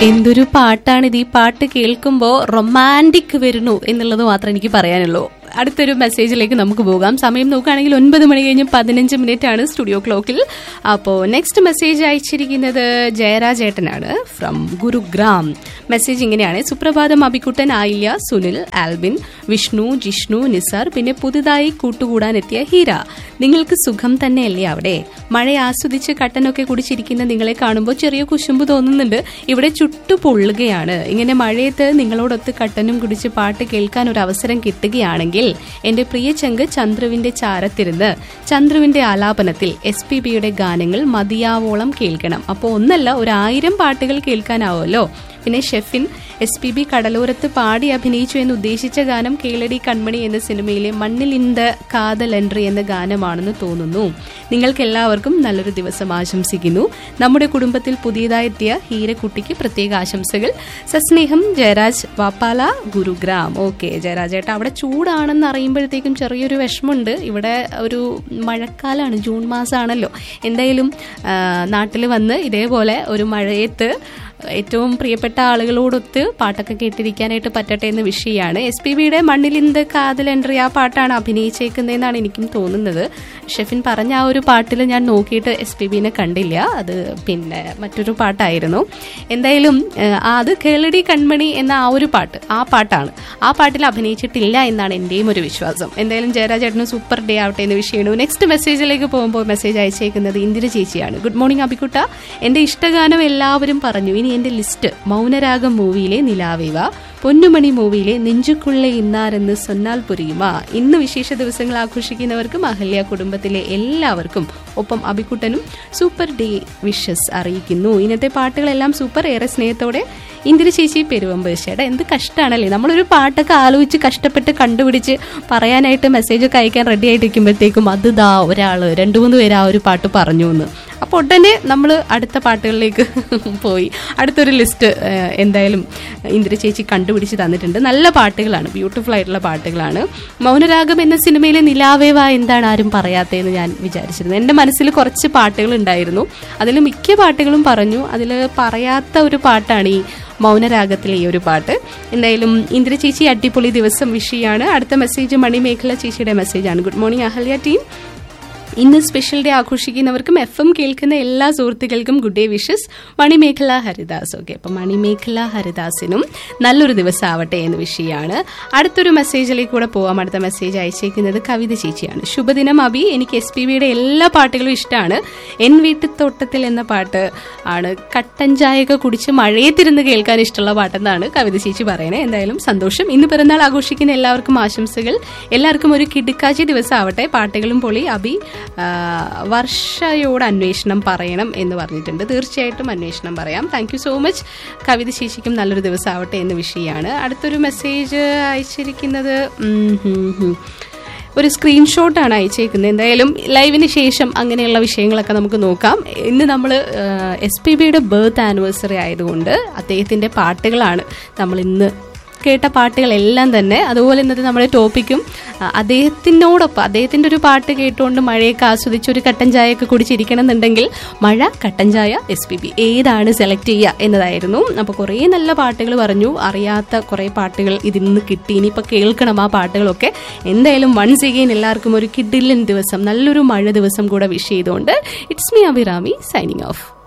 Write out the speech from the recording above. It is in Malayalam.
എന്തൊരു പാട്ടാണിത് ഈ പാട്ട് കേൾക്കുമ്പോൾ റൊമാൻറ്റിക് വരുന്നു എന്നുള്ളത് മാത്രമേ എനിക്ക് പറയാനുള്ളൂ അടുത്തൊരു മെസ്സേജിലേക്ക് നമുക്ക് പോകാം സമയം നോക്കുകയാണെങ്കിൽ ഒൻപത് മണി കഴിഞ്ഞ് പതിനഞ്ച് മിനിറ്റ് ആണ് സ്റ്റുഡിയോ ക്ലോക്കിൽ അപ്പോൾ നെക്സ്റ്റ് മെസ്സേജ് അയച്ചിരിക്കുന്നത് ജയരാജേട്ടനാണ് ഫ്രം ഗുരുഗ്രാം മെസ്സേജ് ഇങ്ങനെയാണ് സുപ്രഭാതം അബിക്കുട്ടൻ ആയില്യ സുനിൽ ആൽബിൻ വിഷ്ണു ജിഷ്ണു നിസാർ പിന്നെ പുതുതായി കൂട്ടുകൂടാനെത്തിയ ഹീര നിങ്ങൾക്ക് സുഖം തന്നെയല്ലേ അവിടെ മഴ ആസ്വദിച്ച് കട്ടനൊക്കെ കുടിച്ചിരിക്കുന്ന നിങ്ങളെ കാണുമ്പോൾ ചെറിയ കുശുമ്പ് തോന്നുന്നുണ്ട് ഇവിടെ ചുട്ടു പൊള്ളുകയാണ് ഇങ്ങനെ മഴയത്ത് നിങ്ങളോടൊത്ത് കട്ടനും കുടിച്ച് പാട്ട് കേൾക്കാൻ ഒരു അവസരം കിട്ടുകയാണെങ്കിൽ എന്റെ പ്രിയ ചങ്ക് ചന്ദ്രുവിന്റെ ചാരത്തിരുന്ന് ചന്ദ്രുവിന്റെ ആലാപനത്തിൽ എസ് പി ബിയുടെ ഗാനങ്ങൾ മതിയാവോളം കേൾക്കണം അപ്പോൾ ഒന്നല്ല ഒരു ആയിരം പാട്ടുകൾ കേൾക്കാനാവുമല്ലോ പിന്നെ ഷെഫിൻ എസ് പി ബി കടലോരത്ത് പാടി അഭിനയിച്ചു എന്ന് ഉദ്ദേശിച്ച ഗാനം കേളടി കൺമണി എന്ന സിനിമയിലെ മണ്ണിലിന്ത കാതൽ എൻട്രി എന്ന ഗാനമാണെന്ന് തോന്നുന്നു നിങ്ങൾക്ക് എല്ലാവർക്കും നല്ലൊരു ദിവസം ആശംസിക്കുന്നു നമ്മുടെ കുടുംബത്തിൽ പുതിയതായി എത്തിയ ഹീരക്കുട്ടിക്ക് പ്രത്യേക ആശംസകൾ സസ്നേഹം ജയരാജ് വാപ്പാല ഗുരുഗ്രാം ഓക്കെ ജയരാജ് ഏട്ടാ അവിടെ ചൂടാണെന്ന് അറിയുമ്പോഴത്തേക്കും ചെറിയൊരു വിഷമമുണ്ട് ഇവിടെ ഒരു മഴക്കാലമാണ് ജൂൺ മാസമാണല്ലോ എന്തായാലും നാട്ടിൽ വന്ന് ഇതേപോലെ ഒരു മഴയത്ത് ഏറ്റവും പ്രിയപ്പെട്ട ആളുകളോടൊത്ത് പാട്ടൊക്കെ കേട്ടിരിക്കാനായിട്ട് പറ്റട്ടെ എന്ന വിഷയമാണ് എസ് പി ബിയുടെ മണ്ണിലിന്ത് കാതൽ എൻട്രി ആ പാട്ടാണ് അഭിനയിച്ചേക്കുന്നതെന്നാണ് എനിക്കും തോന്നുന്നത് ഷെഫിൻ പറഞ്ഞ ആ ഒരു പാട്ടിൽ ഞാൻ നോക്കിയിട്ട് എസ് പി ബിനെ കണ്ടില്ല അത് പിന്നെ മറ്റൊരു പാട്ടായിരുന്നു എന്തായാലും അത് കേളടി കൺമണി എന്ന ആ ഒരു പാട്ട് ആ പാട്ടാണ് ആ പാട്ടിൽ അഭിനയിച്ചിട്ടില്ല എന്നാണ് എന്റെയും ഒരു വിശ്വാസം എന്തായാലും ജയരാജേട്ടന് സൂപ്പർ ഡേ ആവട്ടെ എന്ന് വിഷയമാണ് നെക്സ്റ്റ് മെസ്സേജിലേക്ക് പോകുമ്പോൾ മെസ്സേജ് അയച്ചേക്കുന്നത് ഇന്ദിര ചേച്ചിയാണ് ഗുഡ് മോർണിംഗ് അബിക്കുട്ട എന്റെ ഇഷ്ടഗാനം എല്ലാവരും പറഞ്ഞു ഇനി എന്റെ ലിസ്റ്റ് മൗനരാഗം മൂവിയിലെ നിലാവിവ പൊന്നുമണി മൂവിയിലെ നെഞ്ചുക്കുള്ള ഇന്നാരെന്ന് സൊന്നാൽ പുരിയുമ ഇന്ന് വിശേഷ ദിവസങ്ങൾ ആഘോഷിക്കുന്നവർക്കും അഹല്യ കുടുംബത്തിലെ എല്ലാവർക്കും ഒപ്പം അബിക്കുട്ടനും സൂപ്പർ ഡേ വിഷസ് അറിയിക്കുന്നു ഇന്നത്തെ പാട്ടുകളെല്ലാം സൂപ്പർ ഏറെ സ്നേഹത്തോടെ ഇന്ദിര ചേച്ചി പെരുവമ്പേശയുടെ എന്ത് കഷ്ടമാണല്ലേ നമ്മളൊരു പാട്ടൊക്കെ ആലോചിച്ച് കഷ്ടപ്പെട്ട് കണ്ടുപിടിച്ച് പറയാനായിട്ട് മെസ്സേജൊക്കെ അയക്കാൻ റെഡി ആയിട്ടിരിക്കുമ്പോഴത്തേക്കും അത് ദാ ഒരാൾ രണ്ടു മൂന്ന് പേര് ആ ഒരു പാട്ട് പറഞ്ഞു എന്ന് അപ്പോൾ ഉടനെ നമ്മൾ അടുത്ത പാട്ടുകളിലേക്ക് പോയി അടുത്തൊരു ലിസ്റ്റ് എന്തായാലും ഇന്ദിര ചേച്ചി കണ്ടുപിടിച്ച് തന്നിട്ടുണ്ട് നല്ല പാട്ടുകളാണ് ബ്യൂട്ടിഫുൾ ആയിട്ടുള്ള പാട്ടുകളാണ് മൗനരാഗം എന്ന സിനിമയിലെ നിലാവേവ എന്താണ് ആരും പറയാത്തതെന്ന് ഞാൻ വിചാരിച്ചിരുന്നു എൻ്റെ മനസ്സിൽ കുറച്ച് പാട്ടുകൾ ഉണ്ടായിരുന്നു അതിൽ മിക്ക പാട്ടുകളും പറഞ്ഞു അതിൽ പറയാത്ത ഒരു പാട്ടാണ് ഈ മൗനരാഗത്തിലെ ഈ ഒരു പാട്ട് എന്തായാലും ഇന്ദിര ചേച്ചി അടിപൊളി ദിവസം വിഷയാണ് അടുത്ത മെസ്സേജ് മണിമേഖല ചേച്ചിയുടെ മെസ്സേജാണ് ഗുഡ് മോർണിംഗ് അഹല്യ ടീം ഇന്ന് സ്പെഷ്യൽ ഡേ ആഘോഷിക്കുന്നവർക്കും എഫ് എം കേൾക്കുന്ന എല്ലാ സുഹൃത്തുക്കൾക്കും good day wishes Manimekhala Haridas okay അപ്പം മണിമേഖല ഹരിദാസിനും നല്ലൊരു ദിവസം ആവട്ടെ എന്ന് വിഷയമാണ് അടുത്തൊരു മെസ്സേജിലേക്ക് കൂടെ പോവാം അടുത്ത മെസ്സേജ് അയച്ചേക്കുന്നത് കവിത ചേച്ചിയാണ് ശുഭദിനം അബി എനിക്ക് എസ് പി ബിയുടെ എല്ലാ പാട്ടുകളും ഇഷ്ടമാണ് എൻ വീട്ടുത്തോട്ടത്തിൽ എന്ന പാട്ട് ആണ് കട്ടൻ ചായയൊക്കെ കുടിച്ച് മഴയത്തിരുന്ന് കേൾക്കാൻ ഇഷ്ടമുള്ള പാട്ടെന്നാണ് കവിത ചേച്ചി പറയുന്നത് എന്തായാലും സന്തോഷം ഇന്ന് പിറന്നാൾ ആഘോഷിക്കുന്ന എല്ലാവർക്കും ആശംസകൾ എല്ലാവർക്കും ഒരു കിടുക്കാച്ചി ദിവസം ആവട്ടെ പാട്ടുകളും പൊളി അബി വർഷയോട് അന്വേഷണം പറയണം എന്ന് പറഞ്ഞിട്ടുണ്ട് തീർച്ചയായിട്ടും അന്വേഷണം പറയാം thank you so much Kavitha ശേഷിക്കും നല്ലൊരു ദിവസം ആവട്ടെ എന്ന വിഷയമാണ് അടുത്തൊരു മെസ്സേജ് അയച്ചിരിക്കുന്നത് ഒരു സ്ക്രീൻഷോട്ടാണ് അയച്ചേക്കുന്നത് എന്തായാലും ലൈവിന് ശേഷം അങ്ങനെയുള്ള വിഷയങ്ങളൊക്കെ നമുക്ക് നോക്കാം ഇന്ന് നമ്മൾ എസ് പി ബിയുടെ ബർത്ത് ആനിവേഴ്സറി ആയതുകൊണ്ട് അദ്ദേഹത്തിൻ്റെ പാട്ടുകളാണ് നമ്മൾ ഇന്ന് കേട്ട പാട്ടുകളെല്ലാം തന്നെ അതുപോലെ ഇന്നത്തെ നമ്മുടെ ടോപ്പിക്കും അദ്ദേഹത്തിനോടൊപ്പം അദ്ദേഹത്തിൻ്റെ ഒരു പാട്ട് കേട്ടുകൊണ്ട് മഴയൊക്കെ ആസ്വദിച്ച് ഒരു കട്ടൻ ചായയൊക്കെ കുടിച്ചിരിക്കണം എന്നുണ്ടെങ്കിൽ മഴ കട്ടൻ ചായ എസ് പി ബി ഏതാണ് സെലക്ട് ചെയ്യുക എന്നതായിരുന്നു അപ്പോൾ കുറേ നല്ല പാട്ടുകൾ പറഞ്ഞു അറിയാത്ത കുറേ പാട്ടുകൾ ഇതിൽ നിന്ന് കിട്ടി ഇനിയിപ്പോൾ കേൾക്കണം ആ പാട്ടുകളൊക്കെ എന്തായാലും വൺസ് അഗെയിൻ എല്ലാവർക്കും ഒരു കിഡിലൻ ദിവസം നല്ലൊരു മഴ ദിവസം കൂടെ വിഷ് ചെയ്തുകൊണ്ട് it's me Abhirami signing of